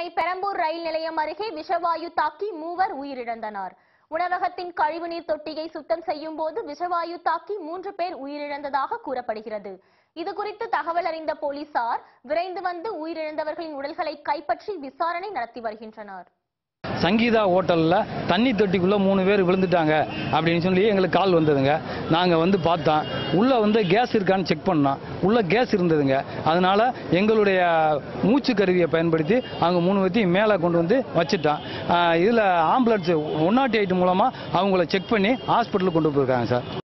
பெரம்பூர் ரயில் நிலையம் அருகே விஷவாயு தாக்கி மூவர் உயிரிழந்தனர் உணவகத்தின் கழிவுநீர் தொட்டியை சுத்தம் செய்யும் போது விஷவாயு தாக்கி மூன்று பேர் உயிரிழந்ததாக கூறப்படுகிறது இதுகுறித்து தகவல் அறிந்த போலீசார் விரைந்து வந்து உயிரிழந்தவர்களின் உடல்களை கைப்பற்றி விசாரணை நடத்தி வருகின்றனர் சங்கீதா ஹோட்டலில் தண்ணி தொட்டிக்குள்ளே மூணு பேர் விழுந்துட்டாங்க அப்படின்னு சொல்லி எங்களுக்கு கால் வந்ததுங்க நாங்கள் வந்து பார்த்தோம் உள்ளே வந்து கேஸ் இருக்கான்னு செக் பண்ணோம் உள்ளே கேஸ் இருந்ததுங்க அதனால் எங்களுடைய மூச்சு கருவியை பயன்படுத்தி அவங்க மூணு பேர்த்தையும் மேலே கொண்டு வந்து வச்சுட்டோம் இதில் ஆம்புலன்ஸ் ஒன் நாட் எயிட் மூலமாக அவங்கள செக் பண்ணி ஹாஸ்பிட்டலுக்கு கொண்டு போயிருக்காங்க சார்